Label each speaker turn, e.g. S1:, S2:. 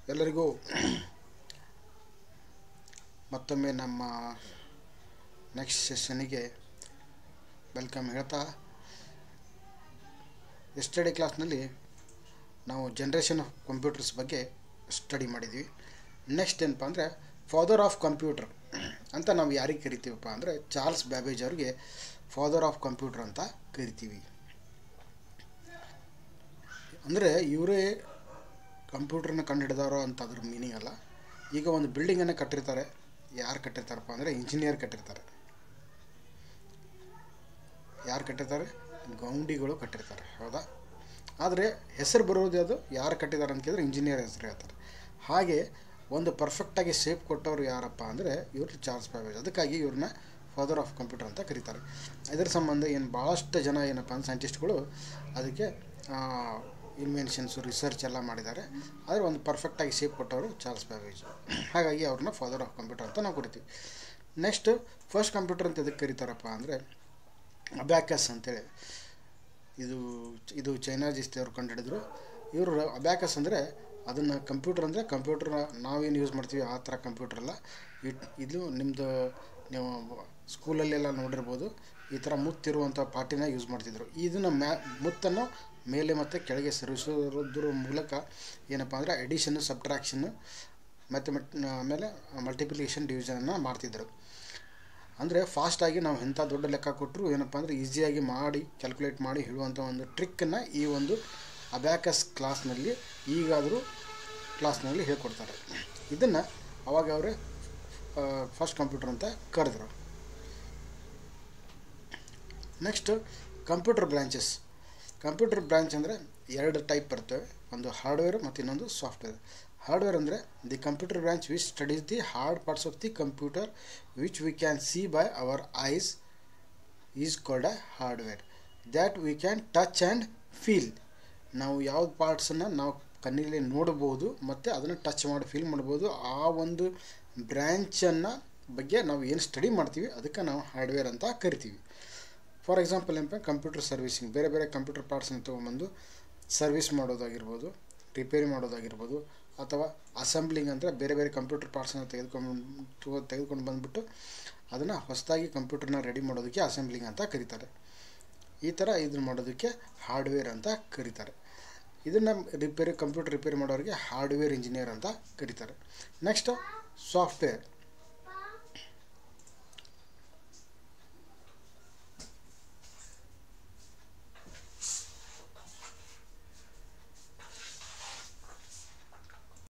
S1: ಎಲ್ಲರಿಗೂ ಮತ್ತೊಮ್ಮೆ ನಮ್ಮ ನೆಕ್ಸ್ಟ್ ಸೆಷನ್ನಿಗೆ ವೆಲ್ಕಮ್ ಹೇಳ್ತಾ ಎಸ್ಟರ್ಡೇ ಕ್ಲಾಸ್ನಲ್ಲಿ ನಾವು ಜನ್ರೇಷನ್ ಆಫ್ ಕಂಪ್ಯೂಟರ್ಸ್ ಬಗ್ಗೆ ಸ್ಟಡಿ ಮಾಡಿದ್ವಿ ನೆಕ್ಸ್ಟ್ ಏನಪ್ಪ ಅಂದರೆ ಫಾದರ್ ಆಫ್ ಕಂಪ್ಯೂಟರ್ ಅಂತ ನಾವು ಯಾರಿಗೆ ಕರಿತೀವಪ್ಪ ಅಂದರೆ ಚಾರ್ಲ್ಸ್ ಬ್ಯಾಬೇಜ್ ಅವ್ರಿಗೆ ಫಾದರ್ ಆಫ್ ಕಂಪ್ಯೂಟರ್ ಅಂತ ಕರಿತೀವಿ ಅಂದರೆ ಇವರೇ ಕಂಪ್ಯೂಟರ್ನ ಕಂಡುಹಿಡಿದವರು ಅಂತ ಅದ್ರ ಮೀನಿಂಗ್ ಅಲ್ಲ ಈಗ ಒಂದು ಬಿಲ್ಡಿಂಗನ್ನು ಕಟ್ಟಿರ್ತಾರೆ ಯಾರು ಕಟ್ಟಿರ್ತಾರಪ್ಪ ಅಂದರೆ ಇಂಜಿನಿಯರ್ ಕಟ್ಟಿರ್ತಾರೆ ಯಾರು ಕಟ್ಟಿರ್ತಾರೆ ಗೌಂಡಿಗಳು ಕಟ್ಟಿರ್ತಾರೆ ಹೌದಾ ಆದರೆ ಹೆಸರು ಬರೋದು ಅದು ಯಾರು ಕಟ್ಟಿದ್ದಾರೆ ಅಂತ ಕೇಳಿದ್ರೆ ಇಂಜಿನಿಯರ್ ಹೆಸರು ಹೇಳ್ತಾರೆ ಹಾಗೆ ಒಂದು ಪರ್ಫೆಕ್ಟಾಗಿ ಶೇಪ್ ಕೊಟ್ಟವರು ಯಾರಪ್ಪ ಅಂದರೆ ಇವರು ಚಾರ್ಲ್ಸ್ ಬ್ಯಾಬೇಜ್ ಅದಕ್ಕಾಗಿ ಇವ್ರನ್ನ ಫಾದರ್ ಆಫ್ ಕಂಪ್ಯೂಟರ್ ಅಂತ ಕರೀತಾರೆ ಇದರ ಸಂಬಂಧ ಏನು ಭಾಳಷ್ಟು ಜನ ಏನಪ್ಪ ಅಂದ್ರೆ ಸೈಂಟಿಸ್ಟ್ಗಳು ಅದಕ್ಕೆ ಇನ್ವೆನ್ಷನ್ಸು ರಿಸರ್ಚ್ ಎಲ್ಲ ಮಾಡಿದ್ದಾರೆ ಆದರೆ ಒಂದು ಪರ್ಫೆಕ್ಟಾಗಿ ಶೇಪ್ ಕೊಟ್ಟವರು ಚಾರ್ಲ್ಸ್ ಬ್ಯಾಬೇಜ್ ಹಾಗಾಗಿ ಅವ್ರನ್ನ ಫಾದರ್ ಆಫ್ ಕಂಪ್ಯೂಟರ್ ಅಂತ ನಾವು ಕರಿತೀವಿ ನೆಕ್ಸ್ಟ್ ಫಸ್ಟ್ ಕಂಪ್ಯೂಟರ್ ಅಂತ ಎದಕ್ಕೆ ಕರೀತಾರಪ್ಪ ಅಂದರೆ ಅಬ್ಯಾಕಸ್ ಅಂತೇಳಿ ಇದು ಇದು ಚೈನಾ ಜಿಸ್ತಿ ಅವ್ರು ಕಂಡುಹಿಡಿದ್ರು ಇವರು ಅಬ್ಯಾಕಸ್ ಅಂದರೆ ಅದನ್ನು ಕಂಪ್ಯೂಟರ್ ಅಂದರೆ ಕಂಪ್ಯೂಟರ್ ನಾವೇನು ಯೂಸ್ ಮಾಡ್ತೀವಿ ಆ ಥರ ಕಂಪ್ಯೂಟರ್ ಅಲ್ಲ ಇಟ್ ಇದು ನಿಮ್ಮದು ನೀವು ಸ್ಕೂಲಲ್ಲೆಲ್ಲ ನೋಡಿರ್ಬೋದು ಈ ಥರ ಮುತ್ತಿರುವಂಥ ಪಾಟಿನ ಯೂಸ್ ಮಾಡ್ತಿದ್ರು ಇದನ್ನು ಮ್ಯಾ ಮುತ್ತನ್ನು ಮೇಲೆ ಮತ್ತು ಕೆಳಗೆ ಸರಿಸೋದ್ರ ಮೂಲಕ ಏನಪ್ಪ ಅಂದರೆ ಎಡಿಷನ್ನು ಸಬ್ಟ್ರಾಕ್ಷನ್ನು ಮತ್ತು ಮಟ್ ಆಮೇಲೆ ಮಲ್ಟಿಪ್ಲಿಕೇಶನ್ ಡಿವಿಷನನ್ನು ಮಾಡ್ತಿದ್ರು ಅಂದರೆ ಫಾಸ್ಟಾಗಿ ನಾವು ಎಂಥ ದೊಡ್ಡ ಲೆಕ್ಕ ಕೊಟ್ಟರು ಏನಪ್ಪ ಅಂದರೆ ಈಸಿಯಾಗಿ ಮಾಡಿ ಕ್ಯಾಲ್ಕುಲೇಟ್ ಮಾಡಿ ಹೇಳುವಂಥ ಒಂದು ಟ್ರಿಕ್ಕನ್ನು ಈ ಒಂದು ಅಬ್ಯಾಕಸ್ ಕ್ಲಾಸ್ನಲ್ಲಿ ಈಗಾದರೂ ಕ್ಲಾಸ್ನಲ್ಲಿ ಹೇಳ್ಕೊಡ್ತಾರೆ ಇದನ್ನು ಅವಾಗ ಅವರೇ ಫಸ್ಟ್ ಕಂಪ್ಯೂಟರ್ ಅಂತ ಕರೆದ್ರು next computer branches computer branch ಅಂದರೆ ಎರಡು ಟೈಪ್ ಬರ್ತವೆ ಒಂದು ಹಾರ್ಡ್ವೇರ್ ಮತ್ತು ಇನ್ನೊಂದು ಸಾಫ್ಟ್ವೇರ್ ಹಾರ್ಡ್ವೇರ್ ಅಂದರೆ the computer branch which studies the hard parts of the computer which we can see by our eyes is called a hardware that we can touch and feel ನಾವು ಯಾವ್ದು ಪಾರ್ಟ್ಸನ್ನು ನಾವು ಕಣ್ಣಿನಲ್ಲಿ ನೋಡ್ಬೋದು ಮತ್ತು ಅದನ್ನು ಟಚ್ ಮಾಡಿ feel ಮಾಡ್ಬೋದು ಆ ಒಂದು ಬ್ರ್ಯಾಂಚನ್ನು ಬಗ್ಗೆ ನಾವು ಏನು ಸ್ಟಡಿ ಮಾಡ್ತೀವಿ ಅದಕ್ಕೆ ನಾವು ಹಾರ್ಡ್ವೇರ್ ಅಂತ ಕರಿತೀವಿ ಫಾರ್ ಎಕ್ಸಾಂಪಲ್ ಏನಪ್ಪ ಕಂಪ್ಯೂಟರ್ ಸರ್ವಿಸಿಂಗ್ ಬೇರೆ ಬೇರೆ ಕಂಪ್ಯೂಟರ್ ಪಾರ್ಟ್ಸನ್ನು ತೊಗೊಂಬಂದು ಸರ್ವಿಸ್ ಮಾಡೋದಾಗಿರ್ಬೋದು ರಿಪೇರಿ ಮಾಡೋದಾಗಿರ್ಬೋದು ಅಥವಾ ಅಸೆಂಬ್ಲಿಂಗ್ ಅಂದರೆ ಬೇರೆ ಬೇರೆ ಕಂಪ್ಯೂಟರ್ ಪಾರ್ಟ್ಸನ್ನು ತೆಗೆದುಕೊಂಡು ತೆಗೆದುಕೊಂಡು ಬಂದುಬಿಟ್ಟು ಅದನ್ನು ಹೊಸದಾಗಿ ಕಂಪ್ಯೂಟರ್ನ ರೆಡಿ ಮಾಡೋದಕ್ಕೆ ಅಸೆಂಬ್ಲಿಂಗ್ ಅಂತ ಕರೀತಾರೆ ಈ ಥರ ಇದನ್ನು ಮಾಡೋದಕ್ಕೆ ಹಾರ್ಡ್ವೇರ್ ಅಂತ ಕರೀತಾರೆ ಇದನ್ನು ರಿಪೇರಿ ಕಂಪ್ಯೂಟರ್ ರಿಪೇರಿ ಮಾಡೋರಿಗೆ ಹಾರ್ಡ್ವೇರ್ ಇಂಜಿನಿಯರ್ ಅಂತ ಕರೀತಾರೆ ನೆಕ್ಸ್ಟ್ ಸಾಫ್ಟ್ವೇರ್